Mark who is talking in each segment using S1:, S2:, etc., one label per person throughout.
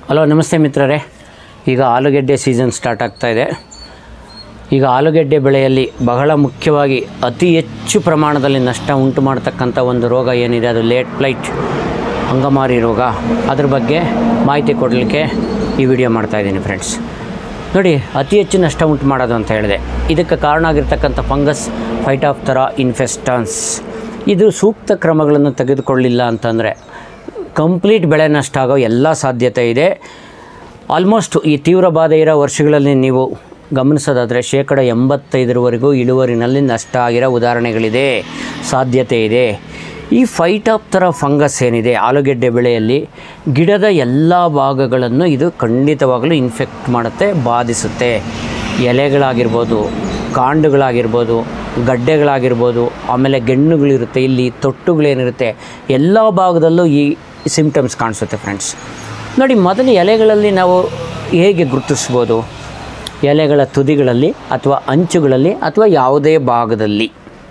S1: hello ನಮಸ್ತೆ ಮಿತ್ರರೇ ಈಗ ಆಲೂಗೆಡ್ಡೆ ಸೀಸನ್ ಸ್ಟಾರ್ಟ್ ಆಗ್ತಾ ಇದೆ ಈಗ ಆಲೂಗೆಡ್ಡೆ ಬೆಳೆಯಲ್ಲಿ ಬಹಳ ಮುಖ್ಯವಾಗಿ ಅತಿ ಹೆಚ್ಚು ಪ್ರಮಾಣದಲ್ಲಿ ನಷ್ಟ ಉಂಟು ಮಾಡತಕ್ಕಂಥ ಒಂದು ರೋಗ ಏನಿದೆ ಅದು ಲೇಟ್ ಫ್ಲೈಟ್ ಅಂಗಮಾರಿ ರೋಗ ಅದ್ರ ಬಗ್ಗೆ ಮಾಹಿತಿ ಕೊಡಲಿಕ್ಕೆ ಈ ವಿಡಿಯೋ ಮಾಡ್ತಾ ಇದ್ದೀನಿ ಫ್ರೆಂಡ್ಸ್ ನೋಡಿ ಅತಿ ಹೆಚ್ಚು ನಷ್ಟ ಉಂಟು ಮಾಡೋದು ಅಂತ ಹೇಳಿದೆ ಇದಕ್ಕೆ ಕಾರಣ ಆಗಿರ್ತಕ್ಕಂಥ ಫಂಗಸ್ ಫೈಟ್ ಆಫ್ ಥರ ಇನ್ಫೆಸ್ಟಾನ್ಸ್ ಇದು ಸೂಕ್ತ ಕ್ರಮಗಳನ್ನು ತೆಗೆದುಕೊಳ್ಳಿಲ್ಲ ಅಂತಂದರೆ ಕಂಪ್ಲೀಟ್ ಬೆಳೆ ನಷ್ಟ ಆಗೋ ಎಲ್ಲ ಸಾಧ್ಯತೆ ಇದೆ ಆಲ್ಮೋಸ್ಟ್ ಈ ತೀವ್ರ ಬಾಧೆ ಇರೋ ವರ್ಷಗಳಲ್ಲಿ ನೀವು ಗಮನಿಸೋದಾದರೆ ಶೇಕಡ ಎಂಬತ್ತೈದರವರೆಗೂ ಇಳುವರಿನಲ್ಲಿ ನಷ್ಟ ಆಗಿರೋ ಉದಾಹರಣೆಗಳಿದೆ ಸಾಧ್ಯತೆ ಇದೆ ಈ ಫೈಟ್ ಆಫ್ ಥರ ಫಂಗಸ್ ಏನಿದೆ ಆಲೂಗೆಡ್ಡೆ ಬೆಳೆಯಲ್ಲಿ ಗಿಡದ ಎಲ್ಲ ಭಾಗಗಳನ್ನು ಇದು ಖಂಡಿತವಾಗಲೂ ಇನ್ಫೆಕ್ಟ್ ಮಾಡುತ್ತೆ ಬಾಧಿಸುತ್ತೆ ಎಲೆಗಳಾಗಿರ್ಬೋದು ಕಾಂಡಗಳಾಗಿರ್ಬೋದು ಗಡ್ಡೆಗಳಾಗಿರ್ಬೋದು ಆಮೇಲೆ ಗೆಣ್ಣುಗಳಿರುತ್ತೆ ಇಲ್ಲಿ ತೊಟ್ಟುಗಳೇನಿರುತ್ತೆ ಎಲ್ಲ ಭಾಗದಲ್ಲೂ ಈ ಸಿಂಪ್ಟಮ್ಸ್ ಕಾಣಿಸುತ್ತೆ ಫ್ರೆಂಡ್ಸ್ ನೋಡಿ ಮೊದಲು ಎಲೆಗಳಲ್ಲಿ ನಾವು ಹೇಗೆ ಗುರುತಿಸ್ಬೋದು ಎಲೆಗಳ ತುದಿಗಳಲ್ಲಿ ಅಥವಾ ಅಂಚುಗಳಲ್ಲಿ ಅಥವಾ ಯಾವುದೇ ಭಾಗದಲ್ಲಿ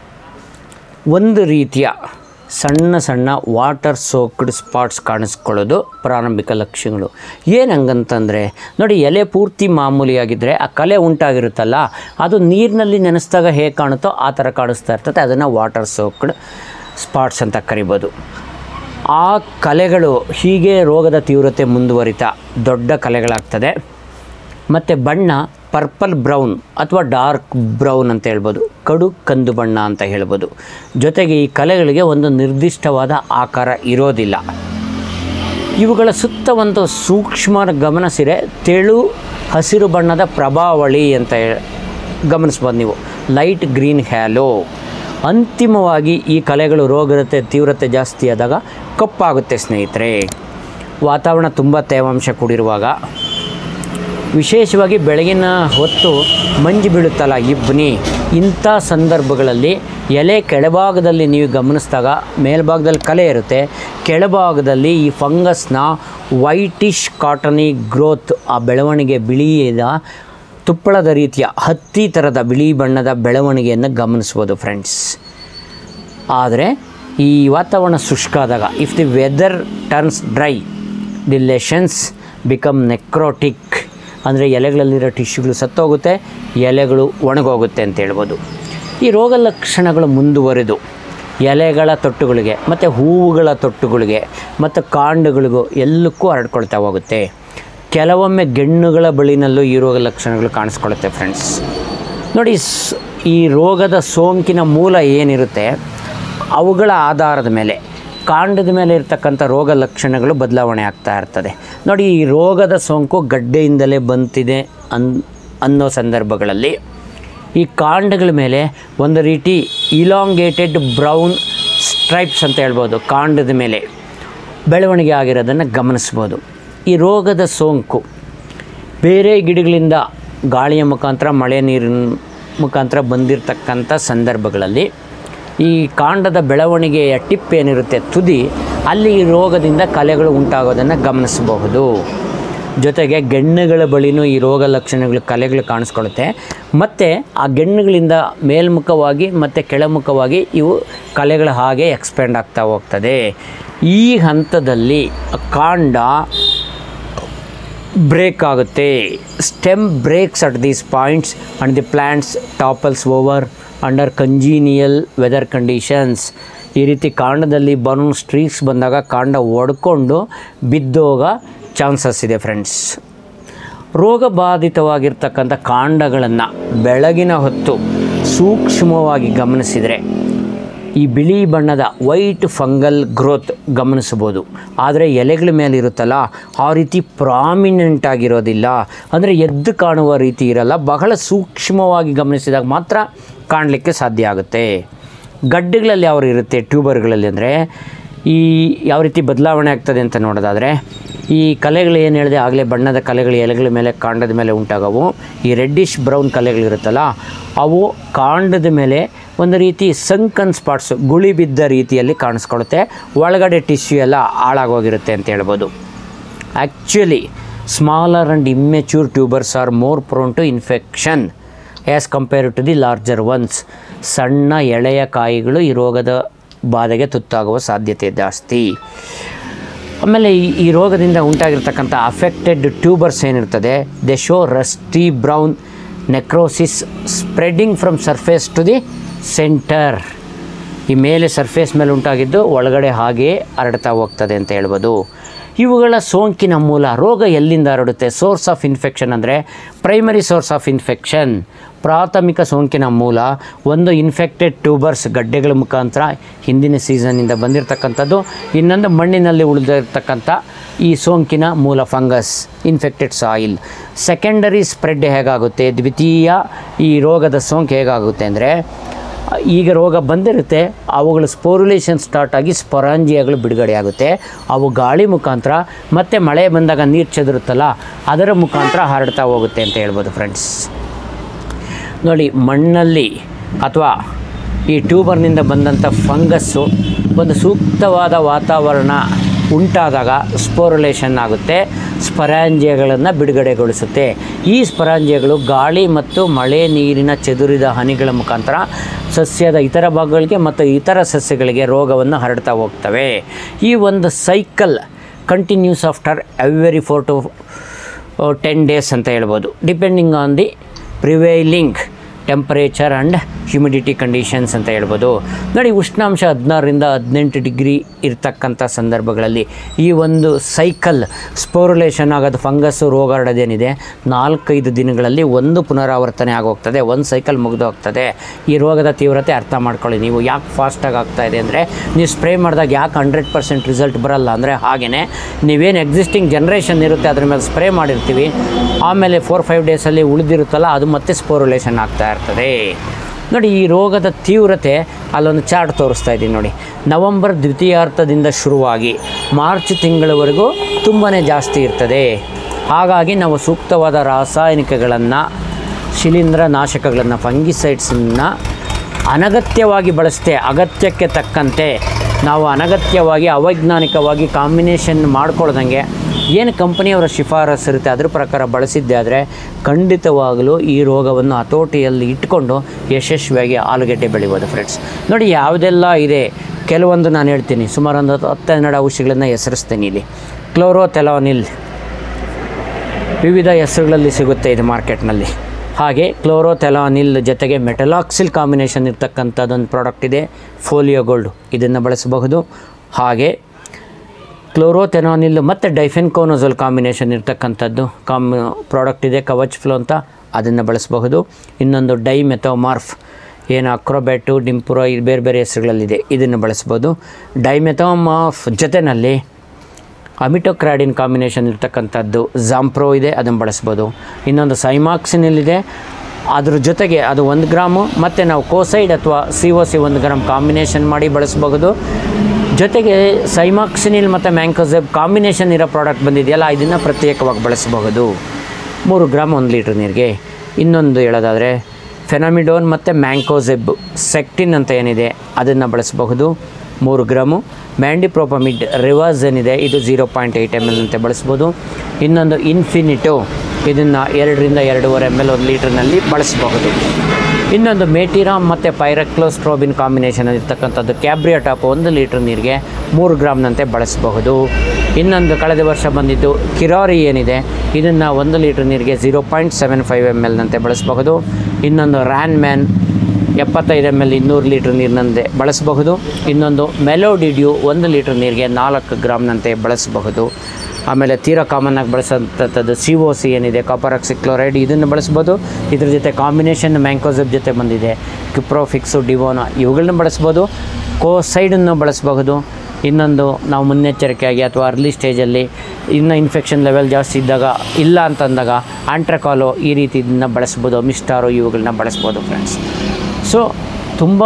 S1: ಒಂದು ರೀತಿಯ ಸಣ್ಣ ಸಣ್ಣ ವಾಟರ್ ಸೋಕ್ಡ್ ಸ್ಪಾಟ್ಸ್ ಕಾಣಿಸ್ಕೊಳ್ಳೋದು ಪ್ರಾರಂಭಿಕ ಲಕ್ಷಣಗಳು ಏನು ಹಂಗಂತಂದರೆ ನೋಡಿ ಎಲೆ ಪೂರ್ತಿ ಮಾಮೂಲಿಯಾಗಿದ್ದರೆ ಆ ಕಲೆ ಉಂಟಾಗಿರುತ್ತಲ್ಲ ಅದು ನೀರಿನಲ್ಲಿ ನೆನೆಸಿದಾಗ ಹೇಗೆ ಕಾಣುತ್ತೋ ಆ ಥರ ಕಾಣಿಸ್ತಾ ಇರ್ತದೆ ಅದನ್ನು ವಾಟರ್ ಸೋಕ್ಡ್ ಸ್ಪಾಟ್ಸ್ ಅಂತ ಕರಿಬೋದು ಆ ಕಲೆಗಳು ಹೀಗೆ ರೋಗದ ತೀವ್ರತೆ ಮುಂದುವರಿತಾ ದೊಡ್ಡ ಕಲೆಗಳಾಗ್ತದೆ ಮತ್ತು ಬಣ್ಣ ಪರ್ಪಲ್ ಬ್ರೌನ್ ಅಥವಾ ಡಾರ್ಕ್ ಬ್ರೌನ್ ಅಂತ ಹೇಳ್ಬೋದು ಕಡು ಕಂದು ಬಣ್ಣ ಅಂತ ಹೇಳ್ಬೋದು ಜೊತೆಗೆ ಈ ಕಲೆಗಳಿಗೆ ಒಂದು ನಿರ್ದಿಷ್ಟವಾದ ಆಕಾರ ಇರೋದಿಲ್ಲ ಇವುಗಳ ಸುತ್ತ ಒಂದು ಸೂಕ್ಷ್ಮ ಗಮನಿಸಿರೆ ತೆಳು ಹಸಿರು ಬಣ್ಣದ ಪ್ರಭಾವಳಿ ಅಂತ ಹೇಳಿ ಗಮನಿಸ್ಬೋದು ನೀವು ಲೈಟ್ ಗ್ರೀನ್ ಹ್ಯಾಲೋ ಅಂತಿಮವಾಗಿ ಈ ಕಲೆಗಳು ರೋಗದ ತೀವ್ರತೆ ಜಾಸ್ತಿ ಆದಾಗ ಕಪ್ಪಾಗುತ್ತೆ ಸ್ನೇಹಿತರೆ ವಾತಾವರಣ ತುಂಬ ತೇವಾಂಶ ಕೂಡಿರುವಾಗ ವಿಶೇಷವಾಗಿ ಬೆಳಗಿನ ಹೊತ್ತು ಮಂಜು ಬೀಳುತ್ತಲ್ಲ ಇಬ್ಬನಿ ಇಂಥ ಸಂದರ್ಭಗಳಲ್ಲಿ ಎಲೆ ಕೆಳಭಾಗದಲ್ಲಿ ನೀವು ಗಮನಿಸಿದಾಗ ಮೇಲ್ಭಾಗದಲ್ಲಿ ಕಲೆ ಇರುತ್ತೆ ಕೆಳಭಾಗದಲ್ಲಿ ಈ ಫಂಗಸ್ನ ವೈಟಿಶ್ ಕಾಟನಿ ಗ್ರೋತ್ ಆ ಬೆಳವಣಿಗೆ ಬಿಳಿಯದ ತುಪ್ಪಳದ ರೀತಿಯ ಹತ್ತಿ ಥರದ ಬಿಳಿ ಬಣ್ಣದ ಬೆಳವಣಿಗೆಯನ್ನು ಗಮನಿಸ್ಬೋದು ಫ್ರೆಂಡ್ಸ್ ಆದರೆ ಈ ವಾತಾವರಣ ಶುಷ್ಕ ಆದಾಗ if the weather turns dry the lesions become necrotic ಅಂದರೆ ಎಲೆಗಳಲ್ಲಿರೋ ಟಿಶ್ಯೂಗಳು ಸತ್ತೋಗುತ್ತೆ ಎಲೆಗಳು ಒಣಗೋಗುತ್ತೆ ಅಂತ ಹೇಳ್ಬೋದು ಈ ರೋಗ ಲಕ್ಷಣಗಳು ಮುಂದುವರೆದು ಎಲೆಗಳ ತೊಟ್ಟುಗಳಿಗೆ ಮತ್ತು ಹೂವುಗಳ ತೊಟ್ಟುಗಳಿಗೆ ಮತ್ತು ಕಾಂಡಗಳಿಗೂ ಎಲ್ಲಕ್ಕೂ ಹರಡ್ಕೊಳ್ತಾ ಹೋಗುತ್ತೆ ಕೆಲವೊಮ್ಮೆ ಗೆಣ್ಣುಗಳ ಬಳಿನಲ್ಲೂ ಈ ರೋಗ ಲಕ್ಷಣಗಳು ಕಾಣಿಸ್ಕೊಳ್ಳುತ್ತೆ ಫ್ರೆಂಡ್ಸ್ ನೋಡಿ ಸ್- ಈ ರೋಗದ ಸೋಂಕಿನ ಮೂಲ ಏನಿರುತ್ತೆ ಅವುಗಳ ಆಧಾರದ ಮೇಲೆ ಕಾಂಡದ ಮೇಲೆ ಇರ್ತಕ್ಕಂಥ ರೋಗ ಲಕ್ಷಣಗಳು ಬದಲಾವಣೆ ಆಗ್ತಾ ಇರ್ತದೆ ನೋಡಿ ಈ ರೋಗದ ಸೋಂಕು ಗಡ್ಡೆಯಿಂದಲೇ ಬಂತಿದೆ ಅನ್ ಅನ್ನೋ ಸಂದರ್ಭಗಳಲ್ಲಿ ಈ ಕಾಂಡಗಳ ಮೇಲೆ ಒಂದು ರೀತಿ ಇಲಾಂಗೇಟೆಡ್ ಬ್ರೌನ್ ಸ್ಟ್ರೈಪ್ಸ್ ಅಂತ ಹೇಳ್ಬೋದು ಕಾಂಡದ ಮೇಲೆ ಬೆಳವಣಿಗೆ ಆಗಿರೋದನ್ನು ಗಮನಿಸ್ಬೋದು ಈ ರೋಗದ ಸೋಂಕು ಬೇರೆ ಗಿಡಗಳಿಂದ ಗಾಳಿಯ ಮುಖಾಂತರ ಮಳೆ ನೀರಿನ ಮುಖಾಂತರ ಬಂದಿರತಕ್ಕಂಥ ಸಂದರ್ಭಗಳಲ್ಲಿ ಈ ಕಾಂಡದ ಬೆಳವಣಿಗೆಯ ಟಿಪ್ ಏನಿರುತ್ತೆ ತುದಿ ಅಲ್ಲಿ ಈ ರೋಗದಿಂದ ಕಲೆಗಳು ಉಂಟಾಗೋದನ್ನು ಗಮನಿಸಬಹುದು ಜೊತೆಗೆ ಗೆಣ್ಣುಗಳ ಬಳಿನೂ ಈ ರೋಗ ಲಕ್ಷಣಗಳು ಕಲೆಗಳು ಕಾಣಿಸ್ಕೊಳ್ಳುತ್ತೆ ಮತ್ತು ಆ ಗೆಣ್ಣುಗಳಿಂದ ಮೇಲ್ಮುಖವಾಗಿ ಮತ್ತು ಕೆಳಮುಖವಾಗಿ ಇವು ಕಲೆಗಳು ಹಾಗೆ ಎಕ್ಸ್ಪೆಂಡ್ ಆಗ್ತಾ ಹೋಗ್ತದೆ ಈ ಹಂತದಲ್ಲಿ ಕಾಂಡ ಬ್ರೇಕ್ ಆಗುತ್ತೆ stem breaks at these points and the plants topples over under congenial weather conditions ಈ ರೀತಿ ಕಾಂಡದಲ್ಲಿ ಬರ್ನ್ ಸ್ಟ್ರೀಕ್ಸ್ ಬಂದಾಗ ಕಾಂಡ ಒಡ್ಕೊಂಡು ಬಿದ್ದೋಗ ಚಾನ್ಸಸ್ ಇದೆ ಫ್ರೆಂಡ್ಸ್ ರೋಗ ಬಾಧಿತವಾಗಿರ್ತಕ್ಕಂಥ ಕಾಂಡಗಳನ್ನು ಬೆಳಗಿನ ಹೊತ್ತು ಸೂಕ್ಷ್ಮವಾಗಿ ಗಮನಿಸಿದರೆ ಈ ಬಿಳಿ ಬಣ್ಣದ ವೈಟ್ ಫಂಗಲ್ ಗ್ರೋತ್ ಗಮನಿಸ್ಬೋದು ಆದರೆ ಎಲೆಗಳ ಮೇಲೆ ಇರುತ್ತಲ್ಲ ಆ ರೀತಿ ಪ್ರಾಮಿನೆಂಟ್ ಆಗಿರೋದಿಲ್ಲ ಅಂದರೆ ಎದ್ದು ಕಾಣುವ ರೀತಿ ಇರಲ್ಲ ಬಹಳ ಸೂಕ್ಷ್ಮವಾಗಿ ಗಮನಿಸಿದಾಗ ಮಾತ್ರ ಕಾಣಲಿಕ್ಕೆ ಸಾಧ್ಯ ಆಗುತ್ತೆ ಗಡ್ಡೆಗಳಲ್ಲಿ ಯಾವ ಇರುತ್ತೆ ಟ್ಯೂಬರ್ಗಳಲ್ಲಿ ಅಂದರೆ ಈ ಯಾವ ರೀತಿ ಬದಲಾವಣೆ ಆಗ್ತದೆ ಅಂತ ನೋಡೋದಾದರೆ ಈ ಕಲೆಗಳು ಏನು ಹೇಳಿದೆ ಆಗಲೇ ಬಣ್ಣದ ಕಲೆಗಳು ಎಲೆಗಳ ಮೇಲೆ ಕಾಂಡದ ಮೇಲೆ ಉಂಟಾಗವು ಈ ರೆಡ್ಡಿಶ್ ಬ್ರೌನ್ ಕಲೆಗಳಿರುತ್ತಲ್ಲ ಅವು ಕಾಂಡದ ಮೇಲೆ ಒಂದು ರೀತಿ ಸಂಕನ್ ಸ್ಪಾಟ್ಸ್ ಗುಳಿ ಬಿದ್ದ ರೀತಿಯಲ್ಲಿ ಕಾಣಿಸ್ಕೊಳ್ಳುತ್ತೆ ಒಳಗಡೆ ಟಿಶ್ಯೂ ಎಲ್ಲ ಹಾಳಾಗೋಗಿರುತ್ತೆ ಅಂತ ಹೇಳ್ಬೋದು actually smaller and immature tubers are more prone to infection as compare to the larger ones ಸಣ್ಣ ಎಳೆಯ ಕಾಯಿಗಳು ಈ ರೋಗದ ಬಾಧೆಗೆ ತುತ್ತಾಗುವ ಸಾಧ್ಯತೆ ಜಾಸ್ತಿ ಆಮೇಲೆ ಈ ಈ ರೋಗದಿಂದ ಉಂಟಾಗಿರ್ತಕ್ಕಂಥ ಅಫೆಕ್ಟೆಡ್ ಟ್ಯೂಬರ್ಸ್ ಏನಿರ್ತದೆ they show rusty brown necrosis spreading from surface to the centre ಈ ಮೇಲೆ ಸರ್ಫೇಸ್ ಮೇಲೆ ಉಂಟಾಗಿದ್ದು ಒಳಗಡೆ ಹಾಗೆ ಹರಡ್ತಾ ಹೋಗ್ತದೆ ಅಂತ ಹೇಳ್ಬೋದು ಇವುಗಳ ಸೋಂಕಿನ ಮೂಲ ರೋಗ ಎಲ್ಲಿಂದ ಹರಡುತ್ತೆ ಸೋರ್ಸ್ ಆಫ್ ಇನ್ಫೆಕ್ಷನ್ ಅಂದರೆ ಪ್ರೈಮರಿ ಸೋರ್ಸ್ ಆಫ್ ಇನ್ಫೆಕ್ಷನ್ ಪ್ರಾಥಮಿಕ ಸೋಂಕಿನ ಮೂಲ ಒಂದು ಇನ್ಫೆಕ್ಟೆಡ್ ಟ್ಯೂಬರ್ಸ್ ಗಡ್ಡೆಗಳ ಮುಖಾಂತರ ಹಿಂದಿನ ಸೀಸನ್ನಿಂದ ಬಂದಿರತಕ್ಕಂಥದ್ದು ಇನ್ನೊಂದು ಮಣ್ಣಿನಲ್ಲಿ ಉಳಿದಿರ್ತಕ್ಕಂಥ ಈ ಸೋಂಕಿನ ಮೂಲ fungus infected soil secondary spread ಹೇಗಾಗುತ್ತೆ ದ್ವಿತೀಯ ಈ ರೋಗದ ಸೋಂಕು ಹೇಗಾಗುತ್ತೆ ಅಂದರೆ ಈಗ ರೋಗ ಬಂದಿರುತ್ತೆ ಅವುಗಳ ಸ್ಪೋರುಲೇಷನ್ ಸ್ಟಾರ್ಟ್ ಆಗಿ ಸ್ಪೊರಾಂಜಿಯಾಗಳು ಬಿಡುಗಡೆ ಆಗುತ್ತೆ ಅವು ಗಾಳಿ ಮುಖಾಂತರ ಮತ್ತು ಮಳೆ ಬಂದಾಗ ನೀರು ಚೆದರುತ್ತಲ್ಲ ಅದರ ಮುಖಾಂತರ ಹರಡ್ತಾ ಹೋಗುತ್ತೆ ಅಂತ ಹೇಳ್ಬೋದು ಫ್ರೆಂಡ್ಸ್ ನೋಡಿ ಮಣ್ಣಲ್ಲಿ ಅಥವಾ ಈ ಟ್ಯೂಬರ್ನಿಂದ ಬಂದಂಥ ಫಂಗಸ್ಸು ಒಂದು ಸೂಕ್ತವಾದ ವಾತಾವರಣ ಉಂಟಾದಾಗ ಸ್ಪೋರುಲೇಷನ್ ಆಗುತ್ತೆ ಸ್ಪರಾಂಜಿಯಗಳನ್ನು ಬಿಡುಗಡೆಗೊಳಿಸುತ್ತೆ ಈ ಸ್ಪರಾಂಜಿಯಗಳು ಗಾಳಿ ಮತ್ತು ಮಳೆ ನೀರಿನ ಚೆದುರಿದ ಹನಿಗಳ ಮುಖಾಂತರ ಸಸ್ಯದ ಇತರ ಭಾಗಗಳಿಗೆ ಮತ್ತು ಇತರ ಸಸ್ಯಗಳಿಗೆ ರೋಗವನ್ನು ಹರಡ್ತಾ ಹೋಗ್ತವೆ ಈ ಒಂದು cycle continues after every four to ten days ಅಂತ ಹೇಳ್ಬೋದು depending on the prevailing temperature and humidity conditions ಅಂತ ಹೇಳ್ಬೋದು ನೋಡಿ ಉಷ್ಣಾಂಶ ಹದಿನಾರರಿಂದ ಹದಿನೆಂಟು ಡಿಗ್ರಿ ಇರ್ತಕ್ಕಂಥ ಸಂದರ್ಭಗಳಲ್ಲಿ ಈ ಒಂದು ಸೈಕಲ್ ಸ್ಪೋರುಲೇಷನ್ ಆಗೋದು ಫಂಗಸ್ಸು ರೋಗ ಹರಡೋದೇನಿದೆ ನಾಲ್ಕೈದು ದಿನಗಳಲ್ಲಿ ಒಂದು ಪುನರಾವರ್ತನೆ ಆಗೋಗ್ತದೆ ಒಂದು ಸೈಕಲ್ ಮುಗಿದು ಹೋಗ್ತದೆ ಈ ರೋಗದ ತೀವ್ರತೆ ಅರ್ಥ ಮಾಡ್ಕೊಳ್ಳಿ ನೀವು ಯಾಕೆ ಫಾಸ್ಟಾಗಿ ಆಗ್ತಾ ಇದೆ ಅಂದರೆ ನೀವು ಸ್ಪ್ರೇ ಮಾಡಿದಾಗ ಯಾಕೆ ಹಂಡ್ರೆಡ್ ಪರ್ಸೆಂಟ್ ರಿಸಲ್ಟ್ ಬರಲ್ಲ ಅಂದರೆ ಹಾಗೆಯೇ ನೀವೇನು ಎಕ್ಸಿಸ್ಟಿಂಗ್ ಜನ್ರೇಷನ್ ಇರುತ್ತೆ ಅದ್ರ ಮೇಲೆ ಸ್ಪ್ರೇ ಮಾಡಿರ್ತೀವಿ ಆಮೇಲೆ ಫೋರ್ ಫೈವ್ ಡೇಸಲ್ಲಿ ಉಳಿದಿರುತ್ತಲ್ಲ ಅದು ಮತ್ತೆ ಸ್ಪೋರುಲೇಷನ್ ಆಗ್ತಾ ಇರ್ತದೆ ನೋಡಿ ಈ ರೋಗದ ತೀವ್ರತೆ ಅಲ್ಲೊಂದು ಚಾರ್ಟ್ ತೋರಿಸ್ತಾ ಇದ್ದೀನಿ ನೋಡಿ ನವಂಬರ್ ದ್ವಿತೀಯಾರ್ಥದಿಂದ ಶುರುವಾಗಿ ಮಾರ್ಚ್ ತಿಂಗಳವರೆಗೂ ತುಂಬಾ ಜಾಸ್ತಿ ಇರ್ತದೆ ಹಾಗಾಗಿ ನಾವು ಸೂಕ್ತವಾದ ರಾಸಾಯನಿಕಗಳನ್ನು ಶಿಲೀಂಧ್ರ ನಾಶಕಗಳನ್ನು ಫಂಗಿಸೈಡ್ಸನ್ನು ಅನಗತ್ಯವಾಗಿ ಬಳಸ್ತೆ ಅಗತ್ಯಕ್ಕೆ ತಕ್ಕಂತೆ ನಾವು ಅನಗತ್ಯವಾಗಿ ಅವೈಜ್ಞಾನಿಕವಾಗಿ ಕಾಂಬಿನೇಷನ್ ಮಾಡ್ಕೊಳ್ದಂಗೆ ಏನು ಕಂಪನಿಯವರ ಶಿಫಾರಸು ಇರುತ್ತೆ ಅದ್ರ ಪ್ರಕಾರ ಬಳಸಿದ್ದೆ ಆದರೆ ಖಂಡಿತವಾಗಲೂ ಈ ರೋಗವನ್ನು ಹತೋಟಿಯಲ್ಲಿ ಇಟ್ಕೊಂಡು ಯಶಸ್ವಿಯಾಗಿ ಆಲೂಗೆಡ್ಡೆ ಬೆಳಿಬೋದು ಫ್ರೆಂಡ್ಸ್ ನೋಡಿ ಯಾವುದೆಲ್ಲ ಇದೆ ಕೆಲವೊಂದು ನಾನು ಹೇಳ್ತೀನಿ ಸುಮಾರು ಒಂದು ಹತ್ತು ಹನ್ನೆರಡು ಔಷಧಿಗಳನ್ನು ಹೆಸರಿಸ್ತೀನಿ ಇಲ್ಲಿ ಕ್ಲೋರೋಥೆಲಾನಿಲ್ ವಿವಿಧ ಹೆಸರುಗಳಲ್ಲಿ ಸಿಗುತ್ತೆ ಇದು ಮಾರ್ಕೆಟ್ನಲ್ಲಿ ಹಾಗೆ ಕ್ಲೋರೋಥೆಲಾನಿಲ್ ಜೊತೆಗೆ ಮೆಟಲಾಕ್ಸಿಲ್ ಕಾಂಬಿನೇಷನ್ ಇರ್ತಕ್ಕಂಥದ್ದೊಂದು ಪ್ರಾಡಕ್ಟ್ ಇದೆ ಫೋಲಿಯೋ ಗೋಲ್ಡ್ ಇದನ್ನು ಬಳಸಬಹುದು ಹಾಗೆ ಕ್ಲೋರೋಥೆನಾನಿಲ್ ಮತ್ತು ಡೈಫೆನ್ಕೋನೋಸಲ್ ಕಾಂಬಿನೇಷನ್ ಇರ್ತಕ್ಕಂಥದ್ದು ಕಾಮ್ ಪ್ರಾಡಕ್ಟ್ ಇದೆ ಕವಚ್ ಫ್ಲೋ ಅಂತ ಅದನ್ನು ಬಳಸಬಹುದು ಇನ್ನೊಂದು ಡೈಮೆಥೋಮಾರ್ಫ್ ಏನು ಅಕ್ರೋಬ್ಯಾಟು ಡಿಂಪುರೋ ಇದು ಬೇರೆ ಬೇರೆ ಹೆಸರುಗಳಲ್ಲಿದೆ ಇದನ್ನು ಬಳಸ್ಬೋದು ಡೈಮೆಥೋಮಾರ್ಫ್ ಜೊತೆಯಲ್ಲಿ ಅಮಿಟೋಕ್ರಾಡಿನ್ ಕಾಂಬಿನೇಷನ್ ಇರ್ತಕ್ಕಂಥದ್ದು ಜಾಂಪ್ರೋ ಇದೆ ಅದನ್ನು ಬಳಸ್ಬೋದು ಇನ್ನೊಂದು ಸೈಮಾಕ್ಸಿನಿಲ್ ಇದೆ ಅದ್ರ ಜೊತೆಗೆ ಅದು ಒಂದು ಗ್ರಾಮು ಮತ್ತು ನಾವು ಕೋಸೈಡ್ ಅಥವಾ ಸಿ ಒ ಸಿ ಒಂದು ಗ್ರಾಮ್ ಕಾಂಬಿನೇಷನ್ ಮಾಡಿ ಬಳಸ್ಬಹುದು ಜೊತೆಗೆ ಸೈಮಾಕ್ಸಿನಿಲ್ ಮತ್ತು ಮ್ಯಾಂಕೋಸೆಬ್ ಕಾಂಬಿನೇಷನ್ ಇರೋ ಪ್ರಾಡಕ್ಟ್ ಬಂದಿದೆಯಲ್ಲ ಇದನ್ನು ಪ್ರತ್ಯೇಕವಾಗಿ ಬಳಸಬಹುದು ಮೂರು ಗ್ರಾಮ್ ಒಂದು ಲೀಟ್ರ್ ನೀರಿಗೆ ಇನ್ನೊಂದು ಹೇಳೋದಾದರೆ ಫೆನಾಮಿಡೋನ್ ಮತ್ತು ಮ್ಯಾಂಕೋಸೆಬ್ ಸೆಕ್ಟಿನ್ ಅಂತ ಏನಿದೆ ಅದನ್ನು ಬಳಸಬಹುದು ಮೂರು ಗ್ರಾಮು ಮ್ಯಾಂಡಿಪ್ರೋಪಮಿಡ್ ರಿವರ್ಸ್ ಏನಿದೆ ಇದು zero point eight M L ಅಂತ ಬಳಸ್ಬೋದು ಇನ್ನೊಂದು ಇನ್ಫಿನಿಟೋ ಇದನ್ನು ಎರಡರಿಂದ ಎರಡೂವರೆ ಎಮ್ ಎಲ್ ಒಂದು ಲೀಟ್ರ್ನಲ್ಲಿ ಬಳಸಬಹುದು ಇನ್ನೊಂದು ಮೇಟಿರಾಮ್ ಮತ್ತು ಪೈರಕ್ಲೋಸ್ಟ್ರೋಬಿನ್ ಕಾಂಬಿನೇಷನ್ ಇರ್ತಕ್ಕಂಥದ್ದು ಕ್ಯಾಬ್ರಿಯಾ ಟಾಪ್ ಒಂದು ಲೀಟ್ರ್ ನೀರಿಗೆ ಮೂರು ಗ್ರಾಮ್ನಂತೆ ಬಳಸಬಹುದು ಇನ್ನೊಂದು ಕಳೆದ ವರ್ಷ ಬಂದಿದ್ದು ಕಿರಾರಿ ಏನಿದೆ ಇದನ್ನು ಒಂದು ಲೀಟ್ರ್ ನೀರಿಗೆ zero point seven five M ಎಲ್ನಂತೆ ಬಳಸಬಹುದು ಇನ್ನೊಂದು ರ್ಯಾನ್ ಮ್ಯಾನ್ ಎಪ್ಪತ್ತೈದು ಎಮ್ ಎಲ್ ಇನ್ನೂರು ಲೀಟ್ರ್ ನೀರಿನಂತೆ ಬಳಸಬಹುದು ಇನ್ನೊಂದು ಮೆಲೋಡಿಡ್ಯೂ ಒಂದು ಲೀಟ್ರ್ ನೀರಿಗೆ ನಾಲ್ಕು ಗ್ರಾಮ್ನಂತೆ ಬಳಸಬಹುದು ಆಮೇಲೆ ತೀರಾ ಕಾಮನ್ನಾಗಿ ಬಳಸೋಂಥದ್ದು ಸಿ ಒ ಸಿ ಏನಿದೆ ಕಾಪರ್ ಕ್ಲೋರೈಡ್ ಇದನ್ನು ಬಳಸ್ಬೋದು ಇದ್ರ ಜೊತೆ ಕಾಂಬಿನೇಷನ್ ಮ್ಯಾಂಕೋಸಬ್ ಜೊತೆ ಬಂದಿದೆ ಕಿಪ್ರೋಫಿಕ್ಸು ಡಿವೋನಾ ಇವುಗಳನ್ನ ಬಳಸ್ಬೋದು ಕೋಸೈಡನ್ನು ಬಳಸಬಹುದು ಇನ್ನೊಂದು ನಾವು ಮುನ್ನೆಚ್ಚರಿಕೆಯಾಗಿ ಅಥವಾ ಅರ್ಲಿ ಸ್ಟೇಜಲ್ಲಿ ಇನ್ನು ಇನ್ಫೆಕ್ಷನ್ ಲೆವೆಲ್ ಜಾಸ್ತಿ ಇದ್ದಾಗ ಇಲ್ಲ ಅಂತಂದಾಗ ಆಂಟ್ರಕಾಲು ಈ ರೀತಿ ಇದನ್ನು ಬಳಸ್ಬೋದು ಮಿಸ್ಟಾರು ಇವುಗಳನ್ನ ಬಳಸ್ಬೋದು ಫ್ರೆಂಡ್ಸ್ ಸೊ ತುಂಬ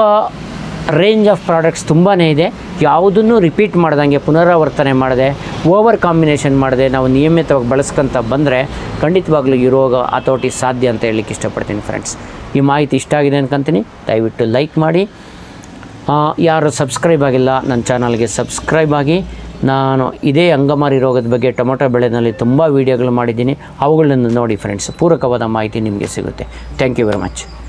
S1: ರೇಂಜ್ ಆಫ್ ಪ್ರಾಡಕ್ಟ್ಸ್ ತುಂಬಾ ಇದೆ ಯಾವುದನ್ನು ರಿಪೀಟ್ ಮಾಡ್ದಂಗೆ ಪುನರಾವರ್ತನೆ ಮಾಡದೆ ಓವರ್ ಕಾಂಬಿನೇಷನ್ ಮಾಡದೆ ನಾವು ನಿಯಮಿತವಾಗಿ ಬಳಸ್ಕೊಂತ ಬಂದರೆ ಖಂಡಿತವಾಗ್ಲೂ ಈ ರೋಗ ಹತೋಟಿ ಸಾಧ್ಯ ಅಂತ ಹೇಳಲಿಕ್ಕೆ ಇಷ್ಟಪಡ್ತೀನಿ ಫ್ರೆಂಡ್ಸ್ ಈ ಮಾಹಿತಿ ಇಷ್ಟ ಆಗಿದೆ ಅನ್ಕೊಂತೀನಿ ದಯವಿಟ್ಟು ಲೈಕ್ ಮಾಡಿ ಆ, ಯಾರು ಸಬ್ಸ್ಕ್ರೈಬ್ ಆಗಿಲ್ಲ ನನ್ನ ಚಾನಲ್ಗೆ ಸಬ್ಸ್ಕ್ರೈಬ್ ಆಗಿ ನಾನು ಇದೇ ಅಂಗಮಾರಿ ರೋಗದ ಬಗ್ಗೆ ಟೊಮೊಟೊ ಬೆಳೆನಲ್ಲಿ ತುಂಬ ವೀಡಿಯೋಗಳು ಮಾಡಿದ್ದೀನಿ ಅವುಗಳನ್ನು ನೋಡಿ ಫ್ರೆಂಡ್ಸ್ ಪೂರಕವಾದ ಮಾಹಿತಿ ನಿಮಗೆ ಸಿಗುತ್ತೆ ಥ್ಯಾಂಕ್ ಯು ವೆರಿ ಮಚ್